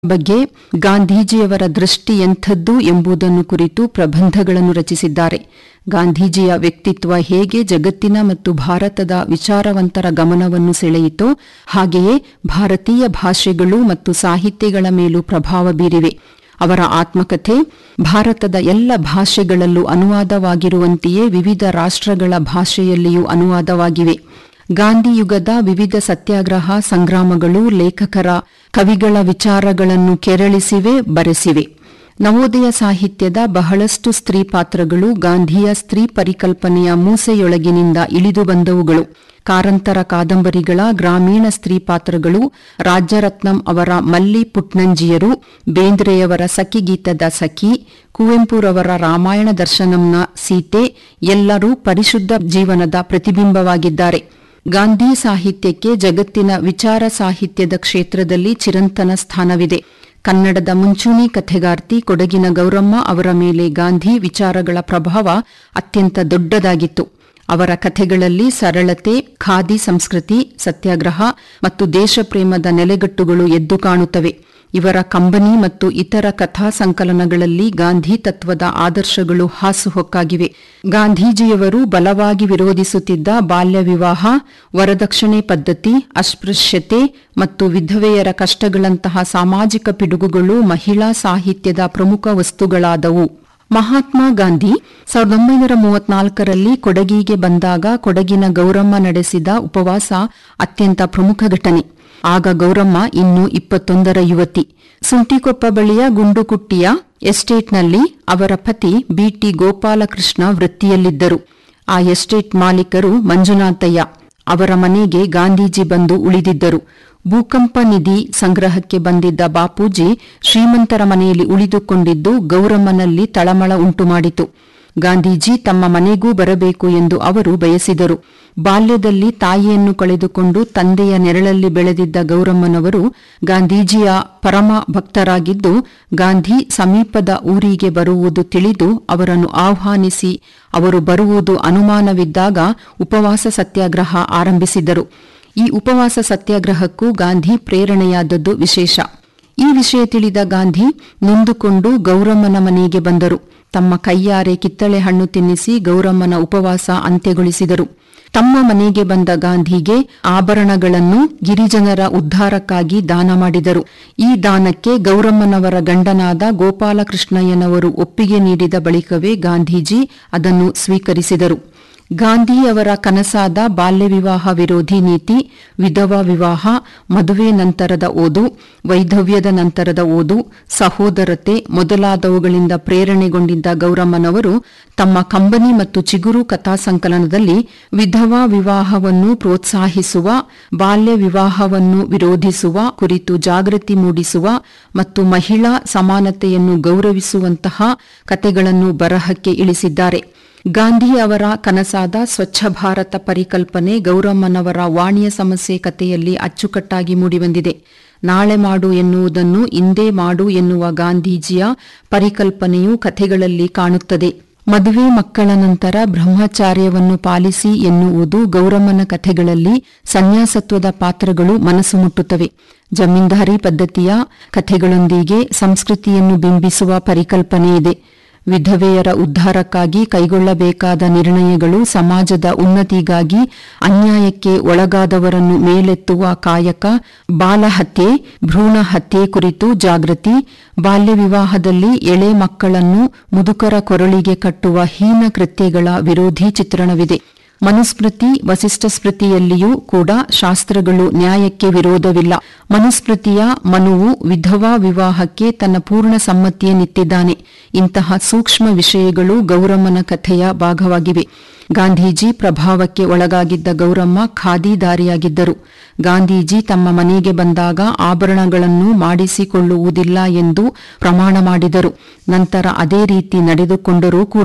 ಬಗ್ಗೆ ಗಾಂಧೀಜಿಯವರ ದೃಷ್ಟಿ ಎಂಥದ್ದು ಎಂಬುದನ್ನು ಕುರಿತು ಪ್ರಬಂಧಗಳನ್ನು ರಚಿಸಿದ್ದಾರೆ ಗಾಂಧೀಜಿಯ ವ್ಯಕ್ತಿತ್ವ ಹೇಗೆ ಜಗತ್ತಿನ ಮತ್ತು ಭಾರತದ ವಿಚಾರವಂತರ ಗಮನವನ್ನು ಸೆಳೆಯಿತೋ ಹಾಗೆಯೇ ಭಾರತೀಯ ಭಾಷೆಗಳು ಮತ್ತು ಸಾಹಿತ್ಯಗಳ ಮೇಲೂ ಪ್ರಭಾವ ಬೀರಿವೆ ಅವರ ಆತ್ಮಕಥೆ ಭಾರತದ ಎಲ್ಲ ಭಾಷೆಗಳಲ್ಲೂ ಅನುವಾದವಾಗಿರುವಂತೆಯೇ ವಿವಿಧ ರಾಷ್ಟ್ರಗಳ ಭಾಷೆಯಲ್ಲಿಯೂ ಅನುವಾದವಾಗಿವೆ ಗಾಂಧಿಯುಗದ ವಿವಿಧ ಸತ್ಯಾಗ್ರಹ ಸಂಗ್ರಾಮಗಳು ಲೇಖಕರ ಕವಿಗಳ ವಿಚಾರಗಳನ್ನು ಕೆರಳಿಸಿವೆ ಬರೆಸಿವೆ ನವೋದಯ ಸಾಹಿತ್ಯದ ಬಹಳಷ್ಟು ಸ್ತ್ರೀ ಪಾತ್ರಗಳು ಗಾಂಧಿಯ ಸ್ತ್ರೀ ಪರಿಕಲ್ಪನೆಯ ಮೂಸೆಯೊಳಗಿನಿಂದ ಇಳಿದು ಬಂದವುಗಳು ಕಾರಂತರ ಕಾದಂಬರಿಗಳ ಗ್ರಾಮೀಣ ಸ್ತ್ರೀ ಪಾತ್ರಗಳು ರಾಜ್ಯರತ್ನಂ ಅವರ ಮಲ್ಲಿ ಪುಟ್ನಂಜಿಯರು ಬೇಂದ್ರೆಯವರ ಸಖಿಗೀತದ ಸಖಿ ಕುವೆಂಪುರವರ ರಾಮಾಯಣ ದರ್ಶನಂನ ಸೀತೆ ಎಲ್ಲರೂ ಪರಿಶುದ್ಧ ಜೀವನದ ಪ್ರತಿಬಿಂಬವಾಗಿದ್ದಾರೆ ಗಾಂಧಿ ಸಾಹಿತ್ಯಕ್ಕೆ ಜಗತ್ತಿನ ವಿಚಾರ ಸಾಹಿತ್ಯದ ಕ್ಷೇತ್ರದಲ್ಲಿ ಚಿರಂತನ ಸ್ಥಾನವಿದೆ ಕನ್ನಡದ ಮುಂಚೂಣಿ ಕಥೆಗಾರ್ತಿ ಕೊಡಗಿನ ಗೌರಮ್ಮ ಅವರ ಮೇಲೆ ಗಾಂಧಿ ವಿಚಾರಗಳ ಪ್ರಭಾವ ಅತ್ಯಂತ ದೊಡ್ಡದಾಗಿತ್ತು ಅವರ ಕಥೆಗಳಲ್ಲಿ ಸರಳತೆ ಖಾದಿ ಸಂಸ್ಕೃತಿ ಸತ್ಯಾಗ್ರಹ ಮತ್ತು ದೇಶಪ್ರೇಮದ ನೆಲೆಗಟ್ಟುಗಳು ಎದ್ದು ಕಾಣುತ್ತವೆ ಇವರ ಕಂಬನಿ ಮತ್ತು ಇತರ ಕಥಾ ಸಂಕಲನಗಳಲ್ಲಿ ಗಾಂಧಿ ತತ್ವದ ಆದರ್ಶಗಳು ಹಾಸುಹೊಕ್ಕಾಗಿವೆ ಗಾಂಧೀಜಿಯವರು ಬಲವಾಗಿ ವಿರೋಧಿಸುತ್ತಿದ್ದ ಬಾಲ್ಯ ವಿವಾಹ ವರದಕ್ಷಿಣೆ ಪದ್ಧತಿ ಅಸ್ಪೃಶ್ಯತೆ ಮತ್ತು ವಿಧವೆಯರ ಕಷ್ಟಗಳಂತಹ ಸಾಮಾಜಿಕ ಪಿಡುಗುಗಳು ಮಹಿಳಾ ಸಾಹಿತ್ಯದ ಪ್ರಮುಖ ವಸ್ತುಗಳಾದವು ಮಹಾತ್ಮ ಗಾಂಧಿ ಸಾವಿರದ ಒಂಬೈನೂರ ಮೂವತ್ನಾಲ್ಕರಲ್ಲಿ ಕೊಡಗಿಗೆ ಬಂದಾಗ ಕೊಡಗಿನ ಗೌರಮ್ಮ ನಡೆಸಿದ ಉಪವಾಸ ಅತ್ಯಂತ ಪ್ರಮುಖ ಘಟನೆ ಆಗ ಗೌರಮ್ಮ ಇನ್ನು ಇಪ್ಪತ್ತೊಂದರ ಯುವತಿ ಸುಂಟಿಕೊಪ್ಪ ಬಳಿಯ ಗುಂಡುಕುಟ್ಟಿಯ ಎಸ್ಟೇಟ್ನಲ್ಲಿ ಅವರ ಪತಿ ಬಿಟಿ ಗೋಪಾಲಕೃಷ್ಣ ವೃತ್ತಿಯಲ್ಲಿದ್ದರು ಆ ಎಸ್ಟೇಟ್ ಮಾಲೀಕರು ಮಂಜುನಾಥಯ್ಯ ಅವರ ಮನೆಗೆ ಗಾಂಧೀಜಿ ಬಂದು ಉಳಿದಿದ್ದರು ಭೂಕಂಪ ನಿಧಿ ಸಂಗ್ರಹಕ್ಕೆ ಬಂದಿದ್ದ ಬಾಪೂಜಿ ಶ್ರೀಮಂತರ ಮನೆಯಲ್ಲಿ ಉಳಿದುಕೊಂಡಿದ್ದು ಗೌರಮ್ಮನಲ್ಲಿ ತಳಮಳ ಉಂಟುಮಾಡಿತು ಗಾಂಧೀಜಿ ತಮ್ಮ ಮನೆಗೂ ಬರಬೇಕು ಎಂದು ಅವರು ಬಯಸಿದರು ಬಾಲ್ಯದಲ್ಲಿ ತಾಯಿಯನ್ನು ಕಳೆದುಕೊಂಡು ತಂದೆಯ ನೆರಳಲ್ಲಿ ಬೆಳೆದಿದ್ದ ಗೌರಮ್ಮನವರು ಗಾಂಧೀಜಿಯ ಪರಮ ಭಕ್ತರಾಗಿದ್ದು ಗಾಂಧಿ ಸಮೀಪದ ಊರಿಗೆ ಬರುವುದು ತಿಳಿದು ಅವರನ್ನು ಆಹ್ವಾನಿಸಿ ಅವರು ಬರುವುದು ಅನುಮಾನವಿದ್ದಾಗ ಉಪವಾಸ ಸತ್ಯಾಗ್ರಹ ಆರಂಭಿಸಿದರು ಈ ಉಪವಾಸ ಸತ್ಯಾಗ್ರಹಕ್ಕೂ ಗಾಂಧಿ ಪ್ರೇರಣೆಯಾದದ್ದು ವಿಶೇಷ ಈ ವಿಷಯ ತಿಳಿದ ಗಾಂಧಿ ನೊಂದುಕೊಂಡು ಗೌರಮ್ಮನ ಮನೆಗೆ ಬಂದರು ತಮ್ಮ ಕೈಯಾರೆ ಕಿತ್ತಳೆ ಹಣ್ಣು ತಿನ್ನಿಸಿ ಗೌರಮ್ಮನ ಉಪವಾಸ ಅಂತ್ಯಗೊಳಿಸಿದರು ತಮ್ಮ ಮನೆಗೆ ಬಂದ ಗಾಂಧಿಗೆ ಆಭರಣಗಳನ್ನು ಗಿರಿಜನರ ಉದ್ಧಾರಕ್ಕಾಗಿ ದಾನ ಮಾಡಿದರು ಈ ದಾನಕ್ಕೆ ಗೌರಮ್ಮನವರ ಗಂಡನಾದ ಗೋಪಾಲಕೃಷ್ಣಯ್ಯನವರು ಒಪ್ಪಿಗೆ ನೀಡಿದ ಬಳಿಕವೇ ಗಾಂಧೀಜಿ ಅದನ್ನು ಸ್ವೀಕರಿಸಿದರು ಗಾಂಧಿಯವರ ಕನಸಾದ ಬಾಲ್ಯ ವಿವಾಹ ವಿರೋಧಿ ನೀತಿ ವಿಧವಾ ವಿವಾಹ ಮದುವೆ ನಂತರದ ಓದು ವೈಧವ್ಯದ ನಂತರದ ಓದು ಸಹೋದರತೆ ಮೊದಲಾದವುಗಳಿಂದ ಪ್ರೇರಣೆಗೊಂಡಿದ್ದ ಗೌರಮ್ಮನವರು ತಮ್ಮ ಕಂಬನಿ ಮತ್ತು ಚಿಗುರು ಕಥಾಸಂಕಲನದಲ್ಲಿ ವಿಧವಾ ವಿವಾಹವನ್ನು ಪ್ರೋತ್ಸಾಹಿಸುವ ಬಾಲ್ಯ ವಿವಾಹವನ್ನು ವಿರೋಧಿಸುವ ಕುರಿತು ಜಾಗೃತಿ ಮೂಡಿಸುವ ಮತ್ತು ಮಹಿಳಾ ಸಮಾನತೆಯನ್ನು ಗೌರವಿಸುವಂತಹ ಕತೆಗಳನ್ನು ಬರಹಕ್ಕೆ ಇಳಿಸಿದ್ದಾರೆ ಗಾಂಧಿ ಅವರ ಕನಸಾದ ಸ್ವಚ್ಛ ಭಾರತ ಪರಿಕಲ್ಪನೆ ಗೌರಮ್ಮನವರ ವಾಣಿಯ ಸಮಸ್ಯೆ ಕಥೆಯಲ್ಲಿ ಅಚ್ಚುಕಟ್ಟಾಗಿ ಮೂಡಿಬಂದಿದೆ ನಾಳೆ ಮಾಡು ಎನ್ನುವುದನ್ನು ಇಂದೇ ಮಾಡು ಎನ್ನುವ ಗಾಂಧೀಜಿಯ ಪರಿಕಲ್ಪನೆಯು ಕಥೆಗಳಲ್ಲಿ ಕಾಣುತ್ತದೆ ಮದುವೆ ಮಕ್ಕಳ ನಂತರ ಬ್ರಹ್ಮಚಾರ್ಯವನ್ನು ಪಾಲಿಸಿ ಎನ್ನುವುದು ಗೌರಮ್ಮನ ಕಥೆಗಳಲ್ಲಿ ಸನ್ಯಾಸತ್ವದ ಪಾತ್ರಗಳು ಮನಸ್ಸು ಮುಟ್ಟುತ್ತವೆ ಜಮೀನ್ದಾರಿ ಪದ್ಧತಿಯ ಕಥೆಗಳೊಂದಿಗೆ ಸಂಸ್ಕೃತಿಯನ್ನು ಬಿಂಬಿಸುವ ಪರಿಕಲ್ಪನೆ ಇದೆ ವಿಧವೆಯರ ಉದ್ಧಾರಕ್ಕಾಗಿ ಕೈಗೊಳ್ಳಬೇಕಾದ ನಿರ್ಣಯಗಳು ಸಮಾಜದ ಉನ್ನತಿಗಾಗಿ ಅನ್ಯಾಯಕ್ಕೆ ಒಳಗಾದವರನ್ನು ಮೇಲೆತ್ತುವ ಕಾಯಕ ಬಾಲಹತ್ಯೆ ಭ್ರೂಣ ಹತ್ಯೆ ಕುರಿತು ಜಾಗೃತಿ ಬಾಲ್ಯ ವಿವಾಹದಲ್ಲಿ ಎಳೆ ಮಕ್ಕಳನ್ನು ಮುದುಕರ ಕೊರಳಿಗೆ ಕಟ್ಟುವ ಹೀನ ಕೃತ್ಯಗಳ ವಿರೋಧಿ ಚಿತ್ರಣವಿದೆ ಮನುಸ್ಮೃತಿ ವಸಿಷ್ಠ ಸ್ಮೃತಿಯಲ್ಲಿಯೂ ಕೂಡ ಶಾಸ್ತ್ರಗಳು ನ್ಯಾಯಕ್ಕೆ ವಿರೋಧವಿಲ್ಲ ಮನುಸ್ಮೃತಿಯ ಮನುವು ವಿಧವಾ ವಿವಾಹಕ್ಕೆ ತನ್ನ ಪೂರ್ಣ ಸಮ್ಮತಿಯನ್ನಿತ್ತಿದ್ದಾನೆ ಇಂತಹ ಸೂಕ್ಷ್ಮ ವಿಷಯಗಳು ಗೌರಮ್ಮನ ಕಥೆಯ ಭಾಗವಾಗಿವೆ ಗಾಂಧೀಜಿ ಪ್ರಭಾವಕ್ಕೆ ಒಳಗಾಗಿದ್ದ ಗೌರಮ್ಮ ಖಾದಿದಾರಿಯಾಗಿದ್ದರು ಗಾಂಧೀಜಿ ತಮ್ಮ ಮನೆಗೆ ಬಂದಾಗ ಆಭರಣಗಳನ್ನು ಮಾಡಿಸಿಕೊಳ್ಳುವುದಿಲ್ಲ ಎಂದು ಪ್ರಮಾಣ ಮಾಡಿದರು ನಂತರ ಅದೇ ರೀತಿ ನಡೆದುಕೊಂಡರೂ ಕೂಡ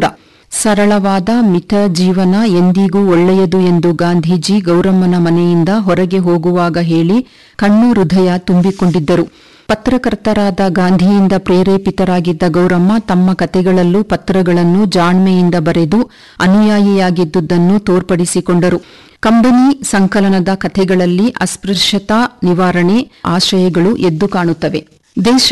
ಸರಳವಾದ ಮಿತ ಜೀವನ ಎಂದಿಗೂ ಒಳ್ಳೆಯದು ಎಂದು ಗಾಂಧೀಜಿ ಗೌರಮ್ಮನ ಮನೆಯಿಂದ ಹೊರಗೆ ಹೋಗುವಾಗ ಹೇಳಿ ಕಣ್ಣು ಹೃದಯ ತುಂಬಿಕೊಂಡಿದ್ದರು ಪತ್ರಕರ್ತರಾದ ಗಾಂಧಿಯಿಂದ ಪ್ರೇರೇಪಿತರಾಗಿದ್ದ ಗೌರಮ್ಮ ತಮ್ಮ ಕತೆಗಳಲ್ಲೂ ಪತ್ರಗಳನ್ನು ಜಾಣ್ಮೆಯಿಂದ ಬರೆದು ಅನುಯಾಯಿಯಾಗಿದ್ದುದನ್ನು ತೋರ್ಪಡಿಸಿಕೊಂಡರು ಕಂಬನಿ ಸಂಕಲನದ ಕಥೆಗಳಲ್ಲಿ ಅಸ್ಪೃಶ್ಯತಾ ನಿವಾರಣೆ ಆಶಯಗಳು ಎದ್ದು ಕಾಣುತ್ತವೆ ದೇಶ